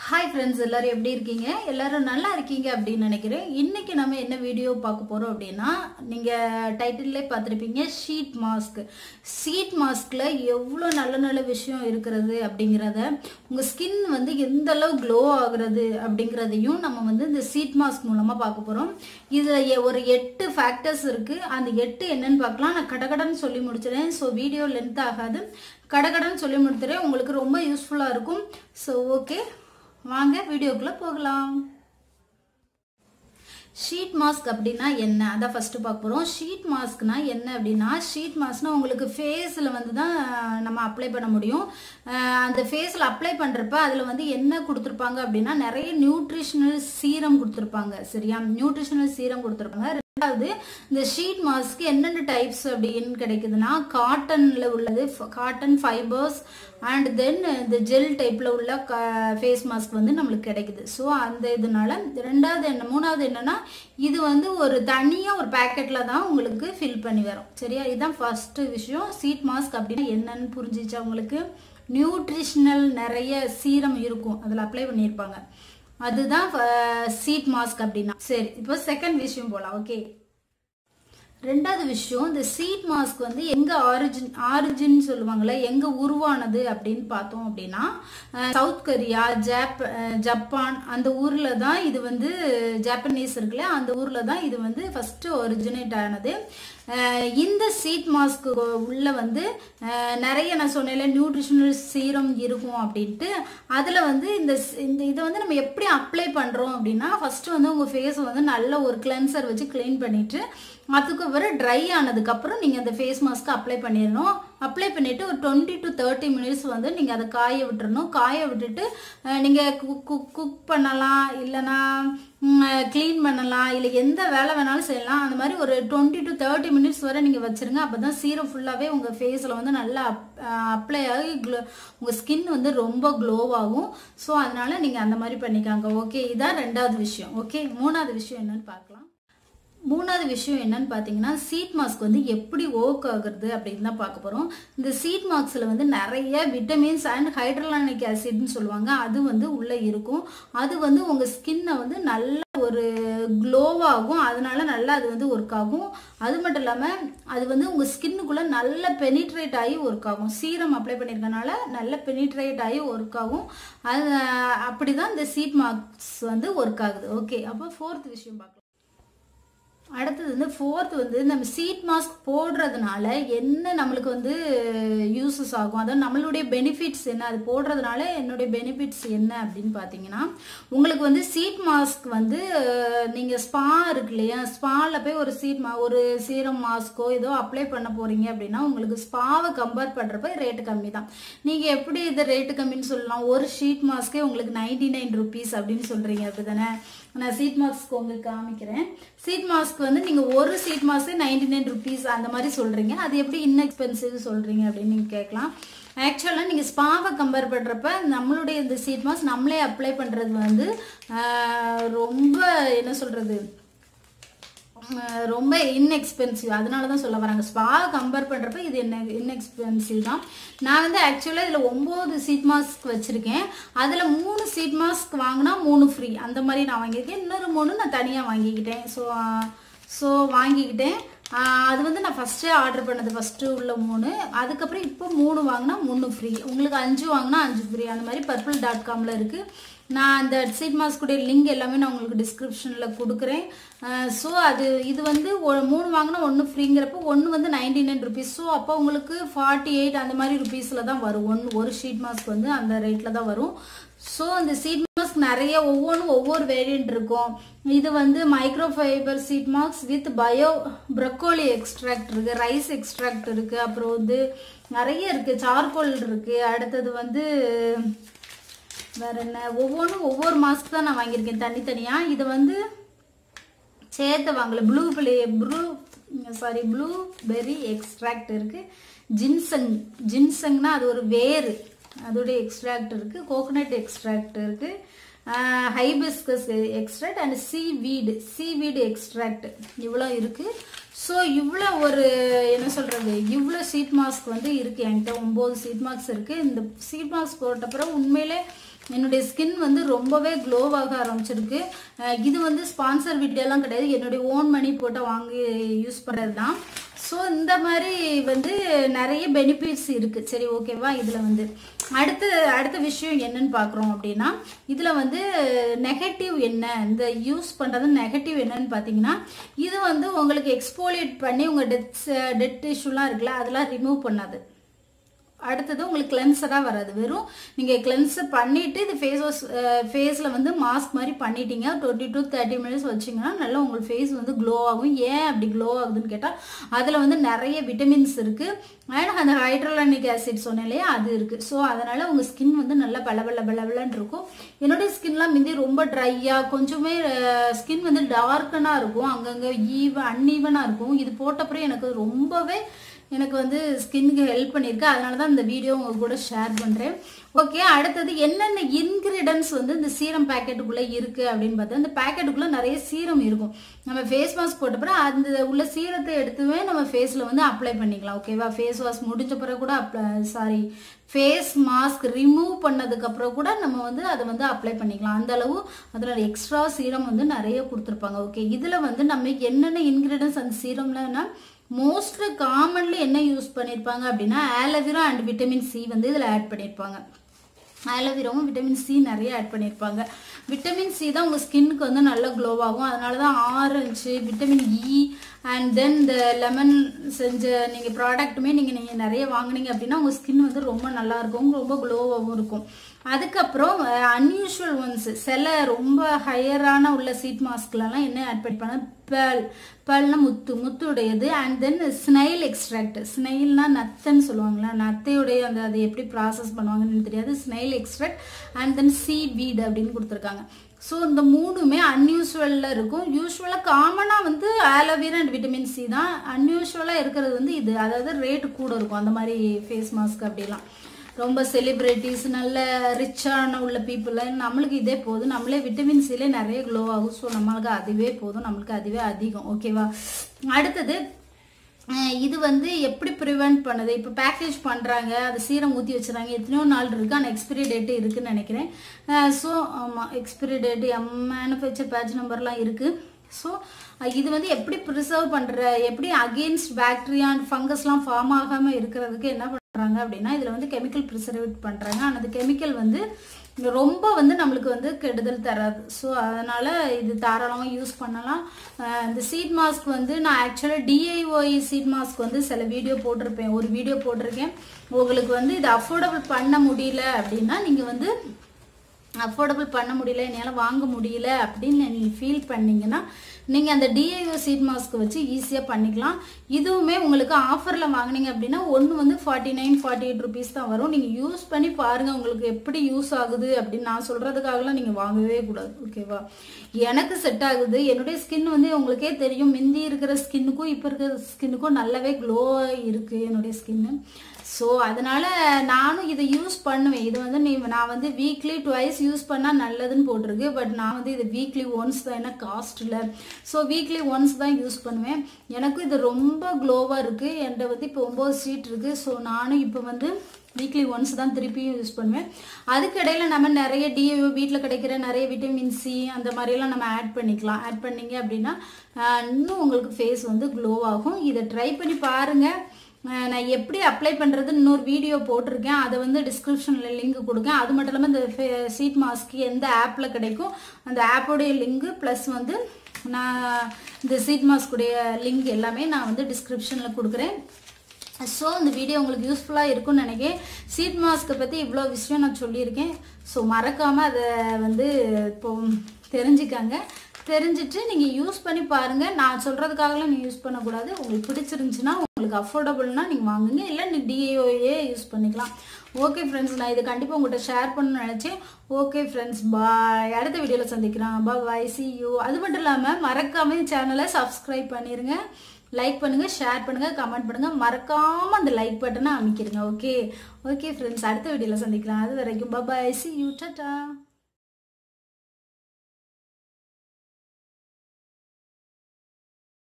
hi friends எல்லாரும் எப்படி இருக்கீங்க எல்லாரும் நல்லா இருக்கீங்க அப்படின்னு நினைக்கிறேன் இன்னைக்கு நம்ம என்ன வீடியோ பார்க்க போறோம் அப்படின்னா நீங்க டைட்டில்லே பார்த்துருப்பீங்க ஷீட் மாஸ்க் ஷீட் மாஸ்க்ல எவ்வளோ நல்ல நல்ல விஷயம் இருக்கிறது அப்படிங்கிறத உங்க ஸ்கின் வந்து எந்த அளவு க்ளோ ஆகுறது அப்படிங்கிறதையும் நம்ம வந்து இந்த ஷீட் மாஸ்க் மூலமா பார்க்க போறோம் இதுல எ- ஒரு எட்டு ஃபேக்டர்ஸ் இருக்கு அந்த எட்டு என்னன்னு பார்க்கலாம் நான் கடகடன்னு சொல்லி முடிச்சிடறேன் ஸோ வீடியோ லென்த் ஆகாது கடகடன்னு சொல்லி முடித்துறேன் உங்களுக்கு ரொம்ப யூஸ்ஃபுல்லாக இருக்கும் ஸோ ஓகே வாங்க வீடியோக்குள்ள போகலாம் ஷீட் மாஸ்க் அப்படின்னா என்ன அதான் ஃபர்ஸ்ட் பார்க்க போகிறோம் ஷீட் மாஸ்க்னா என்ன அப்படின்னா ஷீட் மாஸ்க்னா உங்களுக்கு ஃபேஸில் வந்து தான் நம்ம அப்ளை பண்ண முடியும் அஹ் அந்த ஃபேஸில் அப்ளை பண்ணுறப்ப அதில் வந்து என்ன கொடுத்துருப்பாங்க அப்படின்னா நிறைய நியூட்ரிஷனல் சீரம் கொடுத்துருப்பாங்க சரியா நியூட்ரிஷனல் சீரம் கொடுத்துருப்பாங்க ரெண்டாவது இந்த ஷீட் மாஸ்க் என்னென்ன டைப்ஸ் அப்படின்னு கிடைக்குதுன்னா காட்டன்ல உள்ளது காட்டன் ஃபைபர்ஸ் அண்ட் தென் இந்த ஜெல் டைப்ல உள்ள ஃபேஸ் மாஸ்க் வந்து நம்மளுக்கு கிடைக்குது ஸோ அந்த இதனால ரெண்டாவது என்ன மூணாவது என்னன்னா இது வந்து ஒரு தனியாக ஒரு பேக்கெட்ல தான் உங்களுக்கு ஃபில் பண்ணி வரும் சரியா இதுதான் ஃபர்ஸ்ட் விஷயம் ஷீட் மாஸ்க் அப்படின்னா என்னன்னு புரிஞ்சிச்சா உங்களுக்கு நியூட்ரிஷனல் நிறைய சீரம் இருக்கும் அதில் அப்ளை பண்ணியிருப்பாங்க அதுதான் சீட் மாஸ்க் அப்படின்னா சரி இப்போ செகண்ட் விஷயம் போலாம் ஓகே ரெண்டாவது விஷயம் இந்த சீட் மாஸ்க் வந்து எங்க ஆரிஜின் ஆரிஜின் சொல்லுவாங்கல்ல எங்க உருவானது அப்படின்னு பார்த்தோம் அப்படின்னா அஹ், சவுத் கொரியா ஜாப் அஹ், ஜப்பான் அந்த ஊர்ல தான் இது வந்து ஜாப்பனீஸ் இருக்குல்ல அந்த ஊர்ல தான் இது வந்து ஃபர்ஸ்ட் ஒரிஜினேட் ஆனது அஹ், இந்த சீட் மாஸ்க் உள்ள வந்து அஹ், நிறைய நான் சொன்னேன்ல நியூட்ரிஷனல் சீரம் இருக்கும் அப்படின்ட்டு அதில் வந்து இந்த ஸ்- இந்த இதை வந்து நம்ம எப்படி அப்ளை பண்ணுறோம் அப்படின்னா ஃபர்ஸ்ட் வந்து உங்கள் ஃபேஸை வந்து நல்ல ஒரு கிளென்சர் வச்சு க்ளீன் பண்ணிட்டு அதுக்கப்புறம் ட்ரை ஆனதுக்கப்புறம் நீங்கள் அந்த ஃபேஸ் மாஸ்க்கு அப்ளை பண்ணிடணும் அப்ளை பண்ணிட்டு ஒரு டுவெண்ட்டி டு தேர்ட்டி மினிட்ஸ் வந்து நீங்கள் அதை காய விட்டுறணும் காய விட்டுட்டு நீங்கள் குக் குக் பண்ணலாம் இல்லைன்னா க்ளீன் பண்ணலாம் இல்லை எந்த வேலை வேணாலும் செய்யலாம் அந்த மாதிரி ஒரு டுவெண்ட்டி டு தேர்ட்டி மினிட்ஸ் வரை நீங்கள் வச்சிருங்க அப்போ தான் சீரம் ஃபுல்லாகவே உங்கள் ஃபேஸில் வந்து நல்லா அப்ளை ஆகி க்ளோ உங்கள் ஸ்கின் வந்து ரொம்ப க்ளோவாகும் ஸோ அதனால நீங்கள் அந்த மாதிரி பண்ணிக்காங்க ஓகே இதான் ரெண்டாவது விஷயம் ஓகே மூணாவது விஷயம் என்னன்னு பார்க்கலாம் மூணாவது விஷயம் என்னன்னு பார்த்தீங்கன்னா சீட் மாஸ்க் வந்து எப்படி ஒர்க் ஆகுறது அப்படின்னு தான் பார்க்க போகிறோம் இந்த சீட் மாஸ்கில் வந்து நிறைய விட்டமின்ஸ் அண்ட் ஹைட்ரலானிக் ஆசிட்னு சொல்லுவாங்க அது வந்து உள்ளே இருக்கும் அது வந்து உங்கள் ஸ்கின்னை வந்து நல்ல ஒரு க்ளோவாகும் அதனால நல்லா அது வந்து ஒர்க் ஆகும் அது மட்டும் இல்லாமல் அது வந்து உங்கள் ஸ்கின்னுக்குள்ளே நல்ல பெனிட்ரேட் ஆகி ஒர்க் ஆகும் சீரம் அப்ளை பண்ணியிருக்கனால நல்ல பெனிட்ரேட் ஆகி ஒர்க் ஆகும் அது அப்படி தான் இந்த சீட் மாஸ்க் வந்து ஒர்க் ஆகுது ஓகே அப்போ ஃபோர்த் விஷயம் பார்க்கலாம் அடுத்தது வந்து ஃபோர்த் வந்து நம்ம சீட் மாஸ்க் போடுறதுனால என்ன நம்மளுக்கு வந்து யூசஸ் ஆகும் அதாவது நம்மளுடைய பெனிஃபிட்ஸ் என்ன அது போடுறதுனால என்னுடைய பெனிஃபிட்ஸ் என்ன அப்படின்னு பார்த்தீங்கன்னா உங்களுக்கு வந்து சீட் மாஸ்க் வந்து அஹ், நீங்க ஸ்பா இருக்கு இல்லையா ஸ்பால போய் ஒரு சீட் மா ஒரு சீரம் மாஸ்க்கோ ஏதோ அப்ளை பண்ண போறீங்க அப்படின்னா உங்களுக்கு ஸ்பாவை கம்பேர் பண்றப்ப ரேட்டு கம்மி தான் நீங்க எப்படி இது ரேட்டு கம்மின்னு சொல்லலாம் ஒரு ஷீட் மாஸ்க்கே உங்களுக்கு நைன்டி நைன் ருபீஸ் அப்படின்னு சொல்றீங்க அப்படிதானே நான் சீட் மாஸ்க் உங்களுக்கு காமிக்கிறேன் சீட் மாஸ்க் வந்து நீங்க ஒரு sheet mask ninety nine rupees அந்த மாதிரி சொல்றீங்க அது எப்படி இன்எக்ஸ்பென்சிவ் சொல்றீங்க அப்படின்னு நீங்க கேட்கலாம் ஆக்சுவலாக நீங்கள் ஸ்பாவை கம்பேர் பண்ணுறப்ப நம்மளுடைய இந்த சீட் மாஸ்க் நம்மளே அப்ளை பண்ணுறது வந்து ஆஹ், ரொம்ப என்ன சொல்கிறது அஹ் ரொம்ப இன்எக்ஸ்பென்சிவ் அதனால தான் சொல்ல வராங்க ஸ்பா கம்பேர் பண்ணுறப்ப இது என்ன இன்எக்ஸ்பென்சிவ் தான் நான் வந்து ஆக்சுவலாக இதில் ஒம்பது சீட் மாஸ்க் வச்சுருக்கேன் அதில் மூணு சீட் மாஸ்க் வாங்கினா மூணு ஃப்ரீ அந்த மாதிரி நான் வாங்கியிருக்கேன் இன்னொரு மூணு நான் தனியாக வாங்கிக்கிட்டேன் ஸோ ஸோ வாங்கிக்கிட்டேன் ஆஹ் அது வந்து நான் ஃபஸ்ட்டே ஆர்டர் பண்ணது ஃபஸ்ட்டு உள்ள மூணு அதுக்கப்புறம் இப்போ மூணு வாங்கினா மூணு ஃப்ரீ உங்களுக்கு அஞ்சு வாங்கினா அஞ்சு ஃப்ரீ அந்த மாதிரி பர்பிள் டாட் காமில் இருக்குது நான் அந்த சீட் மாஸ்க்குடைய லிங்க் எல்லாமே நான் உங்களுக்கு டிஸ்கிரிப்ஷனில் கொடுக்குறேன் ஸோ அது இது வந்து ஒ- மூணு வாங்கினா ஒன்று ஃப்ரீங்கிறப்போ ஒன்று வந்து நைன்டி நைன் ருபீஸ் ஸோ அப்போ உங்களுக்கு ஃபார்ட்டி எயிட் அந்த மாதிரி ருபீஸில் தான் வரும் ஒன்று ஒரு ஷீட் மாஸ்க் வந்து அந்த ரேட்டில் தான் வரும் ஸோ அந்த சீட் மாஸ்க் நிறைய ஒவ்வொன்றும் ஒவ்வொரு வேரியன்ட் இருக்கும் இது வந்து micro fibre sheet mask with bio broccoli extract இருக்கு ரைஸ் எக்ஸ்ட்ராக்ட் இருக்கு அப்புறம் வந்து நிறைய இருக்கு சார்கோல் இருக்கு அடுத்தது வந்து வேற என்ன ஒவ்வொன்றும் ஒவ்வொரு மாஸ்க் தான் நான் வாங்கியிருக்கேன் தனித்தனியா இது வந்து சேர்த்து வாங்கல blue play blue sorry blueberry extract இருக்கு ஜின்சங் ஜின்சங்னா அது ஒரு வேறு அதோடைய எக்ஸ்ட்ராக்ட் இருக்கு கோகனட் எக்ஸ்ட்ராக்ட் இருக்கு hibiscus extract and seaweed சீ வீடு எக்ஸ்ட்ராக்ட் இவ்வளோ இருக்கு ஸோ இவ்வளோ ஒரு என்ன சொல்றது இவ்வளோ சீட் மாஸ்க் வந்து இருக்கு என்கிட்ட ஒம்பது சீட் மாஸ்க் இருக்கு இந்த சீட் மாஸ்க் போட்ட பிறகு உண்மையிலே என்னுடைய ஸ்கின் வந்து ரொம்பவே க்ளோவாக ஆரம்பிச்சிருக்கு அஹ் இது வந்து ஸ்பான்சர் வீடியோலாம் கிடையாது என்னுடைய ஓன் மணி போட்டு வாங்கி யூஸ் பண்ணுறது தான் ஸோ இந்த மாதிரி வந்து நிறைய பெனிஃபிட்ஸ் இருக்குது சரி ஓகேவா இதில் வந்து அடுத்து அடுத்த விஷயம் என்னன்னு பார்க்குறோம் அப்படின்னா இதில் வந்து நெகட்டிவ் என்ன இந்த யூஸ் பண்ணுறது நெகட்டிவ் என்னன்னு பார்த்தீங்கன்னா இது வந்து உங்களுக்கு எக்ஸ்போலியேட் பண்ணி உங்கள் டெத்ஸ் டெட் டிஷ்யூலாம் இருக்குல்ல அதெல்லாம் ரிமூவ் பண்ணாது அடுத்தது உங்களுக்கு கிளென்சராக வராது வெறும் நீங்கள் கிளென்சர் பண்ணிவிட்டு இது ஃபேஸ் வாஷ் ஃபேஸில் வந்து மாஸ்க் மாதிரி பண்ணிட்டீங்க டுவெண்ட்டி டு தேர்ட்டி மினிட்ஸ் வச்சிங்கன்னா நல்லா உங்களுக்கு ஃபேஸ் வந்து க்ளோ ஆகும் ஏன் அப்படி க்ளோ ஆகுதுன்னு கேட்டால் அதில் வந்து நிறைய விட்டமின்ஸ் இருக்குது அண்ட் அந்த ஹைட்ரோலானிக் ஆசிட் சொன்னேன் இல்லையா அது இருக்குது ஸோ அதனால் உங்கள் ஸ்கின் வந்து நல்லா பல பல பலன்னு இருக்கும் என்னுடைய ஸ்கின்லாம் முந்தி ரொம்ப ட்ரையாக கொஞ்சமே ஸ்கின் வந்து டார்க்கனாக இருக்கும் அங்கங்கே ஈவ அன்ஈவனாக இருக்கும் இது போட்டப்பறம் எனக்கு ரொம்பவே எனக்கு வந்து ஸ்கின்னுக்கு ஹெல்ப் பண்ணியிருக்கு அதனால தான் இந்த வீடியோ உங்க கூட ஷேர் பண்ணுறேன் ஓகே அடுத்தது என்னென்ன இன்கிரிடன்ஸ் வந்து இந்த சீரம் பேக்கெட்டுக்குள்ளே இருக்குது அப்படின்னு பார்த்தா இந்த பேக்கெட்டுக்குள்ளே நிறைய சீரம் இருக்கும் நம்ம ஃபேஸ் மாஸ்க் போட்ட பிறகு அந்த உள்ள சீரத்தை எடுத்துவே நம்ம ஃபேஸில் வந்து அப்ளை பண்ணிக்கலாம் ஓகேவா ஃபேஸ் வாஷ் முடிஞ்ச பிறகு கூட apply sorry face mask remove பண்ணதுக்கப்புறம் கூட நம்ம வந்து அதை வந்து அப்ளை பண்ணிக்கலாம் அந்த அளவு அதில் எக்ஸ்ட்ரா சீரம் வந்து நிறைய கொடுத்துருப்பாங்க ஓகே இதில் வந்து நம்ம என்னென்ன இன்கிரிடியன்ஸ் அந்த சீரம்லன்னா மோஸ்ட் காமன்லி என்ன யூஸ் பண்ணியிருப்பாங்க அப்படின்னா ஆலோவேரா அண்ட் விட்டமின் சி வந்து இதில் ஆட் பண்ணியிருப்பாங்க ஆலோவேராவும் விட்டமின் சி நிறைய ஆட் பண்ணியிருப்பாங்க விட்டமின் சி தான் உங்கள் ஸ்கின்னுக்கு வந்து நல்லா க்ளோ ஆகும் அதனால தான் orange vitamin E and then இந்த லெமன் செஞ்ச நீங்கள் ப்ராடக்ட்டுமே நீங்கள் நீங்கள் நிறைய வாங்குனீங்க அப்படின்னா உங்கள் ஸ்கின் வந்து ரொம்ப நல்லா இருக்கும் ரொம்ப க்ளோவாகவும் இருக்கும் அதுக்கப்புறம் அன்யூஷுவல் ஒன்ஸ் சில ரொம்ப ஹையரான உள்ள சீட் மாஸ்க்லலாம் என்ன ஆட் பண்ணிப்பாங்க பேல் பேல்னா முத்து முத்துடையது அண்ட் தென் ஸ்னைல் எக்ஸ்ட்ராக்ட் ஸ்னைல்னா நத்தைன்னு சொல்லுவாங்களா நத்தையுடைய அந்த அதை எப்படி ப்ராசஸ் பண்ணுவாங்கன்னு தெரியாது snail extract and then seaweed அப்படின்னு கொடுத்துருக்காங்க ஸோ இந்த மூணுமே அன்யூஸ்வலில் இருக்கும் யூஸ்வலாக காமனாக வந்து ஆலோவேரா அண்ட் விட்டமின் சி தான் அன்யூஸ்வலாக இருக்கிறது வந்து இது அதாவது ரேட்டு கூட இருக்கும் அந்த மாதிரி ஃபேஸ் மாஸ்க் அப்படிலாம் ரொம்ப செலிப்ரிட்டிஸ் நல்ல ரிச்சான உள்ள பீப்புள் நம்மளுக்கு இதே போதும் நம்மளே விட்டமின் சிலே நிறைய க்ளோ ஆகும் ஸோ நம்மளுக்கு அதுவே போதும் நம்மளுக்கு அதுவே அதிகம் ஓகேவா அடுத்தது அஹ் இது வந்து எப்படி ப்ரிவெண்ட் பண்ணுது இப்போ பேக்கேஜ் பண்ணுறாங்க அது சீரம் ஊற்றி வச்சுறாங்க எத்தனையோ நாள் இருக்குது ஆனால் எக்ஸ்பிரி டேட்டு இருக்குன்னு நினைக்கிறேன் ஸோ ஆமாம் expiry date M manufacture batch நம்பர்லாம் இருக்குது ஸோ இது வந்து எப்படி ப்ரிசர்வ் பண்ணுற எப்படி அகெயின்ஸ்ட் பாக்டீரியா அண்ட் ஃபங்கஸ்லாம் ஃபார்ம் ஆகாமல் இருக்கிறதுக்கு என்ன பண்ணுறாங்க அப்படின்னா இதில் வந்து கெமிக்கல் ப்ரிசர்வேட் பண்ணுறாங்க ஆனால் அந்த கெமிக்கல் வந்து ரொம்ப வந்து நம்மளுக்கு வந்து கெடுதல் தராது ஸோ அதனால் இது தாராளமாக யூஸ் பண்ணலாம் அஹ் இந்த சீட் மாஸ்க் வந்து நான் ஆக்சுவலாக டிஐஒய் சீட் மாஸ்க் வந்து சில வீடியோ போட்டிருப்பேன் ஒரு வீடியோ போட்டிருக்கேன் உங்களுக்கு வந்து இது அஃபோர்டபுள் பண்ண முடியல அப்படின்னா நீங்கள் வந்து அஃபோர்டபுள் பண்ண முடியல என்னால் வாங்க முடியல அப்படின்னு நீங்கள் ஃபீல் பண்ணீங்கன்னா நீங்கள் அந்த டிஐஓ சீட் மாஸ்க் வச்சு ஈஸியாக பண்ணிக்கலாம் இதுவுமே உங்களுக்கு ஆஃபரில் வாங்குனீங்க அப்படின்னா ஒன்று வந்து forty nine forty eight rupees தான் வரும் நீங்கள் யூஸ் பண்ணி பாருங்கள் உங்களுக்கு எப்படி யூஸ் ஆகுது அப்படின்னு நான் சொல்கிறதுக்காகலாம் நீங்கள் வாங்கவே கூடாது ஓகேவா எனக்கு செட் ஆகுது என்னுடைய ஸ்கின் வந்து உங்களுக்கே தெரியும் மிந்தி இருக்கிற ஸ்கின்னுக்கும் இப்போ இருக்கிற ஸ்கின்னுக்கும் நல்லாவே க்ளோ இருக்குது என்னுடைய ஸ்கின்னு ஸோ அதனால நானும் இதை யூஸ் பண்ணுவேன் இது வந்து நீ நான் வந்து வீக்லி டுவைஸ் யூஸ் பண்ணால் நல்லதுன்னு போட்டிருக்கு பட் நான் வந்து இது வீக்லி ஒன்ஸ் தான் ஏன்னா காஸ்ட்டில் ஸோ வீக்லி ஒன்ஸ் தான் யூஸ் பண்ணுவேன் எனக்கும் இது ரொம்ப க்ளோவாக இருக்குது என்கிட்ட வந்து இப்போ ஒம்பது சீட் இருக்குது ஸோ நானும் இப்போ வந்து வீக்லி ஒன்ஸ் தான் திருப்பியும் யூஸ் பண்ணுவேன் அதுக்கு இடையில நம்ம நிறைய டிஏஓ வீட்டில் கிடைக்கிற நிறைய விட்டமின் சி அந்த மாதிரிலாம் நம்ம ஆட் பண்ணிக்கலாம் ஆட் பண்ணீங்க அப்படின்னா ஆஹ், இன்னும் உங்களுக்கு ஃபேஸ் வந்து க்ளோ ஆகும் இதை ட்ரை பண்ணி பாருங்கள் அஹ் நான் எப்படி அப்ளை பண்ணுறது இன்னொரு வீடியோ போட்டிருக்கேன் அதை வந்து டிஸ்கிரிப்ஷனில் லிங்க் கொடுக்கேன் அது மட்டும் இல்லாமல் இந்த சீட் மாஸ்க் எந்த ஆப்பில் கிடைக்கும் அந்த ஆப்போடைய லிங்கு ப்ளஸ் வந்து நான் இந்த சீட் மாஸ்க்குடைய லிங்க் எல்லாமே நான் வந்து டிஸ்கிரிப்ஷனில் கொடுக்குறேன் ஸோ இந்த வீடியோ உங்களுக்கு யூஸ்ஃபுல்லாக இருக்கும்னு நினைக்கிறேன் சீட் மாஸ்க்கை பற்றி இவ்வளோ விஷயம் நான் சொல்லியிருக்கேன் ஸோ மறக்காமல் அதை வந்து இப்போ தெரிஞ்சுக்காங்க தெரிஞ்சுட்டு நீங்கள் யூஸ் பண்ணி பாருங்கள் நான் சொல்கிறதுக்காகலாம் நீங்கள் யூஸ் பண்ணக்கூடாது உங்களுக்கு பிடிச்சிருந்துச்சுன்னா உங்களுக்கு அஃபோர்டபுள்னா நீங்கள் வாங்குங்க இல்லை நீ டிஏஓயே யூஸ் பண்ணிக்கலாம் ஓகே ஃப்ரெண்ட்ஸ் நான் இதை கண்டிப்பாக உங்கள்கிட்ட ஷேர் பண்ணணும்னு நினச்சேன் ஓகே ஃப்ரெண்ட்ஸ் பாய் அடுத்த வீடியோவில் சந்திக்கிறேன் பா பாய் சி யூ அது மட்டும் இல்லாமல் மறக்காம சேனலை சப்ஸ்கிரைப் பண்ணிடுங்க லைக் பண்ணுங்க ஷேர் பண்ணுங்க கமெண்ட் பண்ணுங்க மறக்காம அந்த லைக் பட்டனை அமைக்கிருங்க ஓகே ஓகே ஃப்ரெண்ட்ஸ் அடுத்த வீடியோவில் சந்திக்கலாம் அது வரைக்கும் பாய் சி யூ டாட்டா